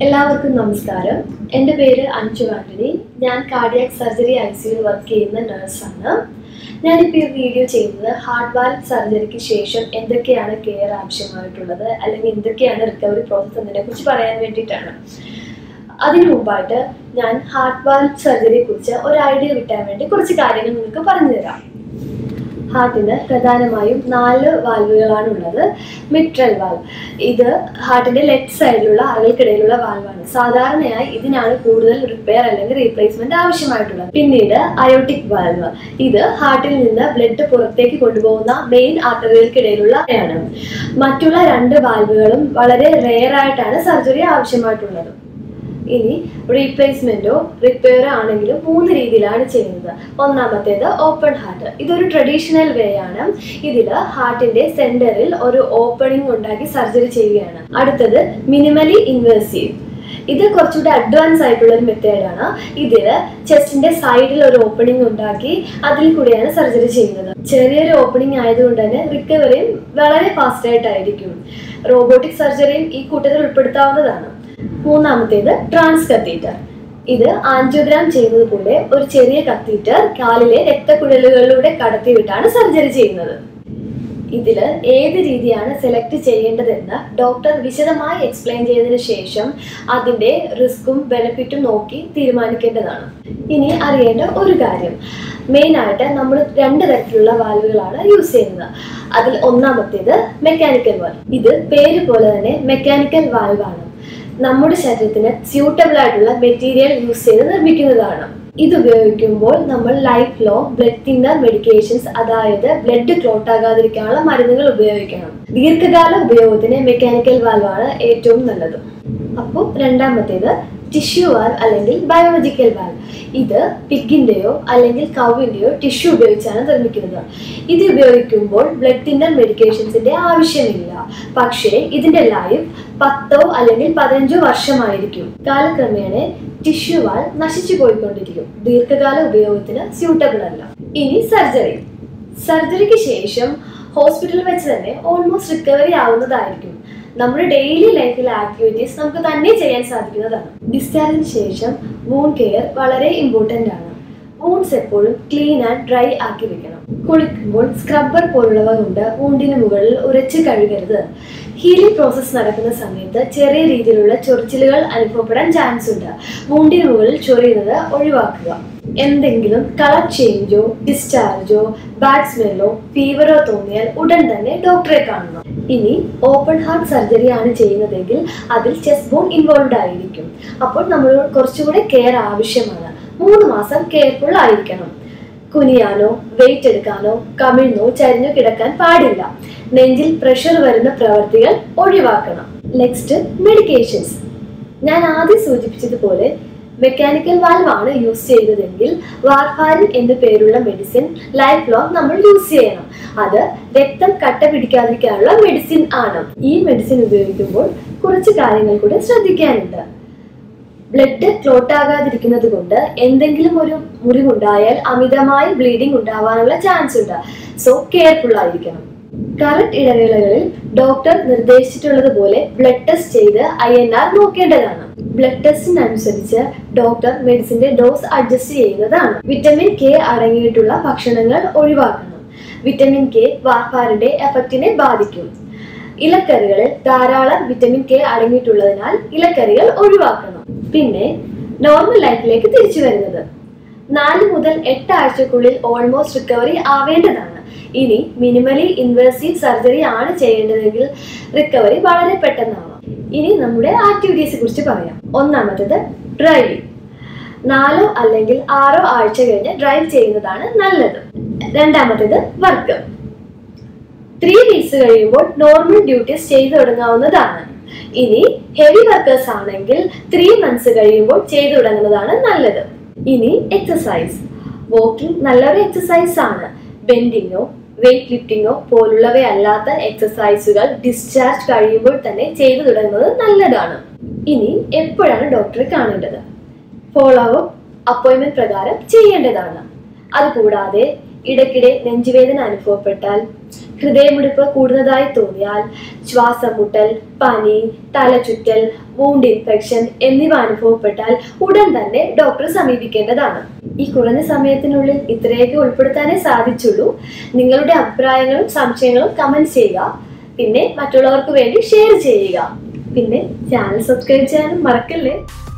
എല്ലാവർക്കും നമസ്കാരം എൻ്റെ പേര് അഞ്ജു ആന്റണി ഞാൻ കാർഡിയാക് സർജറി ഐ സിയിൽ വർക്ക് ചെയ്യുന്ന നഴ്സാണ് ഞാനിപ്പോൾ ഈ വീഡിയോ ചെയ്യുന്നത് ഹാർട്ട് വാൽവ് സർജറിക്ക് ശേഷം എന്തൊക്കെയാണ് കെയർ ആവശ്യമായിട്ടുള്ളത് അല്ലെങ്കിൽ എന്തൊക്കെയാണ് റിക്കവറി പ്രോസസ്സ് എന്നതിനെ കുറിച്ച് പറയാൻ വേണ്ടിയിട്ടാണ് അതിനു മുമ്പായിട്ട് ഞാൻ ഹാർട്ട് വാൽവ് സർജറിയെ കുറിച്ച് ഒരു ഐഡിയ കിട്ടാൻ വേണ്ടി കുറച്ച് കാര്യങ്ങൾ നിങ്ങൾക്ക് പറഞ്ഞു തരാം ഹാർട്ടിന് പ്രധാനമായും നാല് വാൽവുകളാണ് ഉള്ളത് മിട്രൽ വാൽവ് ഇത് ഹാർട്ടിന്റെ ലെഫ്റ്റ് സൈഡിലുള്ള അറകൾക്കിടയിലുള്ള വാൽവാണ് സാധാരണയായി ഇതിനാണ് കൂടുതൽ റിപ്പയർ അല്ലെങ്കിൽ റീപ്ലേസ്മെന്റ് ആവശ്യമായിട്ടുള്ളത് പിന്നീട് അയോട്ടിക് വാൽവ് ഇത് ഹാർട്ടിൽ നിന്ന് ബ്ലഡ് പുറത്തേക്ക് കൊണ്ടുപോകുന്ന മെയിൻ ആർട്ടറികൾക്കിടയിലുള്ള ആണ് മറ്റുള്ള രണ്ട് വാൽവുകളും വളരെ റെയർ ആയിട്ടാണ് സർജറി ആവശ്യമായിട്ടുള്ളത് ഇനി റീപ്ലേസ്മെന്റോ റിപ്പയറോ ആണെങ്കിലും മൂന്ന് രീതിയിലാണ് ചെയ്യുന്നത് ഒന്നാമത്തേത് ഓപ്പൺ ഹാർട്ട് ഇതൊരു ട്രഡീഷണൽ വേ ആണ് ഇതിൽ ഹാർട്ടിന്റെ സെന്ററിൽ ഒരു ഓപ്പണിംഗ് ഉണ്ടാക്കി സർജറി ചെയ്യുകയാണ് അടുത്തത് മിനിമലി ഇൻവേസീവ് ഇത് കുറച്ചുകൂടി അഡ്വാൻസ് ആയിട്ടുള്ള ഒരു മെത്തേഡാണ് ഇതിൽ ചെസ്റ്റിന്റെ സൈഡിൽ ഒരു ഓപ്പണിംഗ് ഉണ്ടാക്കി അതിൽ കൂടിയാണ് സർജറി ചെയ്യുന്നത് ചെറിയൊരു ഓപ്പണിംഗ് ആയതുകൊണ്ട് തന്നെ റിക്കവറിയും വളരെ ഫാസ്റ്റ് ആയിട്ടായിരിക്കും റോബോട്ടിക് സർജറിയും ഈ കൂട്ടത്തിൽ ഉൾപ്പെടുത്താവുന്നതാണ് മൂന്നാമത്തേത് ട്രാൻസ് കത്തീറ്റർ ഇത് ആൻജിയോഗ്രാം ചെയ്യുന്നത് പോലെ ഒരു ചെറിയ കത്തീറ്റർ കാലിലെ രക്തക്കുഴലുകളിലൂടെ കടത്തിവിട്ടാണ് സർജറി ചെയ്യുന്നത് ഇതില് ഏത് രീതിയാണ് സെലക്ട് ചെയ്യേണ്ടതെന്ന് ഡോക്ടർ വിശദമായി എക്സ്പ്ലെയിൻ ചെയ്തതിനു ശേഷം അതിന്റെ റിസ്ക്കും ബെനിഫിറ്റും നോക്കി തീരുമാനിക്കേണ്ടതാണ് ഇനി അറിയേണ്ട ഒരു കാര്യം മെയിൻ ആയിട്ട് നമ്മൾ രണ്ട് തരത്തിലുള്ള വാൽവുകളാണ് യൂസ് ചെയ്യുന്നത് അതിൽ ഒന്നാമത്തേത് മെക്കാനിക്കൽ വാൽവ് ഇത് പേര് പോലെ തന്നെ മെക്കാനിക്കൽ വാൽവാണ് നമ്മുടെ ശരീരത്തിന് സ്യൂട്ടബിൾ ആയിട്ടുള്ള മെറ്റീരിയൽ യൂസ് ചെയ്ത് നിർമ്മിക്കുന്നതാണ് ഇത് ഉപയോഗിക്കുമ്പോൾ നമ്മൾ lifelong blood thinner medications അതായത് ബ്ലഡ് ക്ലോട്ട് ആകാതിരിക്കാനുള്ള മരുന്നുകൾ ഉപയോഗിക്കണം ദീർഘകാല ഉപയോഗത്തിന് മെക്കാനിക്കൽ വാൽവാണ് ഏറ്റവും നല്ലത് അപ്പോൾ രണ്ടാമത്തേത് ടിഷ്യൂ വാൽവ് അല്ലെങ്കിൽ ബയോളജിക്കൽ വാൽവ് ഇത് പിഗിന്റെയോ അല്ലെങ്കിൽ കൗവിന്റെയോ ടിഷ്യൂ ഉപയോഗിച്ചാണ് നിർമ്മിക്കുന്നത് ഇത് ഉപയോഗിക്കുമ്പോൾ ബ്ലഡ് തിന്നർ മെഡിക്കേഷൻസിന്റെ ആവശ്യമില്ല പക്ഷേ ഇതിന്റെ ലൈഫ് പത്തോ അല്ലെങ്കിൽ പതിനഞ്ചോ വർഷമായിരിക്കും കാലക്രമേണ ടിഷ്യൂ വാൽ നശിച്ചു പോയിക്കൊണ്ടിരിക്കും ദീർഘകാല ഉപയോഗത്തിന് സ്യൂട്ടബിൾ അല്ല ഇനി സർജറി സർജറിക്ക് ശേഷം ഹോസ്പിറ്റലിൽ വെച്ച് തന്നെ ഓൾമോസ്റ്റ് റിക്കവറി ആവുന്നതായിരിക്കും നമ്മുടെ ഡെയിലി ലൈഫിലെ ആക്ടിവിറ്റീസ് നമുക്ക് തന്നെ ചെയ്യാൻ സാധിക്കുന്നതാണ് ഡിസ്ചാർജിന് ശേഷം വൂൺ കെയർ വളരെ ഇമ്പോർട്ടൻ്റ് ആണ് വൂൺസ് എപ്പോഴും ക്ലീൻ ആൻഡ് ഡ്രൈ ആക്കി വെക്കണം കുളിക്കുമ്പോൾ സ്ക്രബ്ബർ പോലുള്ളവ കൊണ്ട് വൂണ്ടിന് മുകളിൽ ഉരച്ച് കഴുകരുത് ഹീലിംഗ് പ്രോസസ്സ് നടക്കുന്ന സമയത്ത് ചെറിയ രീതിയിലുള്ള ചൊറിച്ചിലുകൾ അനുഭവപ്പെടാൻ ചാൻസ് ഉണ്ട് വൂണ്ടിന് മുകളിൽ ചൊറിയുന്നത് ഒഴിവാക്കുക എന്തെങ്കിലും കളർ ചേഞ്ചോ ഡിസ്ചാർജോ ബാഡ് സ്മെല്ലോ ഫീവറോ തോന്നിയാൽ ഉടൻ തന്നെ ഡോക്ടറെ കാണണം ഇനി ഓപ്പൺ ഹാർട്ട് സർജറി ആണ് ചെയ്യുന്നതെങ്കിൽ അതിൽ ചെസ്റ്റ് ബോൺ ഇൻവോൾവ് ആയിരിക്കും അപ്പോൾ നമ്മൾ കുറച്ചുകൂടെ കെയർ ആവശ്യമാണ് മൂന്ന് മാസം കെയർഫുൾ ആയിരിക്കണം കുനിയാനോ വെയിറ്റ് എടുക്കാനോ കമിഴ്ന്നോ ചരിഞ്ഞോ കിടക്കാൻ പാടില്ല നെഞ്ചിൽ പ്രഷർ വരുന്ന പ്രവർത്തികൾ ഒഴിവാക്കണം നെക്സ്റ്റ് മെഡിക്കേഷൻസ് ഞാൻ ആദ്യം സൂചിപ്പിച്ചതുപോലെ മെക്കാനിക്കൽ വാൽവ് ആണ് യൂസ് ചെയ്തതെങ്കിൽ വാർഫാരിൻ എന്നു പേരുള്ള മെഡിസിൻ ലൈഫ് ലോങ് നമ്മൾ യൂസ് ചെയ്യണം അത് രക്തം കട്ട പിടിക്കാതിരിക്കാനുള്ള മെഡിസിൻ ആണ് ഈ മെഡിസിൻ ഉപയോഗിക്കുമ്പോൾ കുറച്ച് കാര്യങ്ങൾ കൂടി ശ്രദ്ധിക്കാനുണ്ട് ബ്ലഡ് ക്ലോട്ട് ആകാതിരിക്കുന്നത് കൊണ്ട് എന്തെങ്കിലും ഒരു മുറിവുണ്ടായാൽ അമിതമായി ബ്ലീഡിംഗ് ഉണ്ടാവാനുള്ള ചാൻസ് ഉണ്ട് സോ കെയർഫുൾ ആയിരിക്കണം കറക്റ്റ് ഇടവേളകളിൽ ഡോക്ടർ നിർദ്ദേശിച്ചിട്ടുള്ളതുപോലെ ബ്ലഡ് ടെസ്റ്റ് ചെയ്ത് ഐ എൻ ആർ നോക്കേണ്ടതാണ് ബ്ലഡ് ടെസ്റ്റിനനുസരിച്ച് ഡോക്ടർ മെഡിസിന്റെ ഡോസ് അഡ്ജസ്റ്റ് ചെയ്യുന്നതാണ് വിറ്റമിൻ കെ അടങ്ങിയിട്ടുള്ള ഭക്ഷണങ്ങൾ ഒഴിവാക്കണം വിറ്റമിൻ കെ വാർഫാറിന്റെ എഫക്റ്റിനെ ബാധിക്കും ഇലക്കറികളിൽ ധാരാളം വിറ്റമിൻ കെ അടങ്ങിയിട്ടുള്ളതിനാൽ ഇലക്കറികൾ ഒഴിവാക്കണം പിന്നെ നോർമൽ ലൈഫിലേക്ക് തിരിച്ചു വരുന്നത് നാല് മുതൽ എട്ട് ആഴ്ചക്കുള്ളിൽ ഓൾമോസ്റ്റ് റിക്കവറി ആവേണ്ടതാണ് ഇനി മിനിമലി ഇൻവേസീവ് സർജറി ആണ് ചെയ്യേണ്ടതെങ്കിൽ റിക്കവറി വളരെ പെട്ടെന്നാവാം ഇനി നമ്മുടെ ആക്ടിവിറ്റീസിനെ കുറിച്ച് പറയാം ഒന്നാമത്തേത് ഡ്രൈവിംഗ് നാലോ അല്ലെങ്കിൽ ആറോ ആഴ്ച കഴിഞ്ഞ് ഡ്രൈവ് ചെയ്യുന്നതാണ് നല്ലത് രണ്ടാമത്തേത് വർക്ക് ത്രീ വീക്സ് കഴിയുമ്പോൾ നോർമൽ ഡ്യൂട്ടീസ് ചെയ്തു തുടങ്ങാവുന്നതാണ് ഇനി ഹെവി വർക്കേഴ്സ് ആണെങ്കിൽ ത്രീ മന്ത്സ് കഴിയുമ്പോൾ ചെയ്തു തുടങ്ങുന്നതാണ് നല്ലത് ഇനി എക്സസൈസ് വാക്കിംഗ് നല്ലൊരു എക്സസൈസ് ആണ് ബെൻഡിങ്ങോ വെയിറ്റ് ലിഫ്റ്റിങ്ങോ പോലുള്ളവയല്ലാത്ത എക്സസൈസുകൾ ഡിസ്ചാർജ് കഴിയുമ്പോൾ തന്നെ ചെയ്തു തുടങ്ങുന്നത് നല്ലതാണ് ഇനി എപ്പോഴാണ് ഡോക്ടറെ കാണേണ്ടത് ഫോളോ അപ്പ് അപ്പോയിന്റ്മെന്റ് പ്രകാരം ചെയ്യേണ്ടതാണ് അതുകൂടാതെ ഇടയ്ക്കിടെ നെഞ്ചുവേദന അനുഭവപ്പെട്ടാൽ ഹൃദയമിടിപ്പ് കൂടുന്നതായി തോന്നിയാൽ ശ്വാസം മുട്ടൽ പനി തലചുറ്റൽ വൂണ്ട് ഇൻഫെക്ഷൻ എന്നിവ അനുഭവപ്പെട്ടാൽ ഉടൻ തന്നെ ഡോക്ടറെ സമീപിക്കേണ്ടതാണ് ഈ കുറഞ്ഞ സമയത്തിനുള്ളിൽ ഇത്രയൊക്കെ ഉൾപ്പെടുത്താനേ സാധിച്ചുള്ളൂ നിങ്ങളുടെ അഭിപ്രായങ്ങളും സംശയങ്ങളും കമന്റ് ചെയ്യുക പിന്നെ മറ്റുള്ളവർക്ക് വേണ്ടി ഷെയർ ചെയ്യുക പിന്നെ ചാനൽ സബ്സ്ക്രൈബ് ചെയ്യാനും മറക്കല്ലേ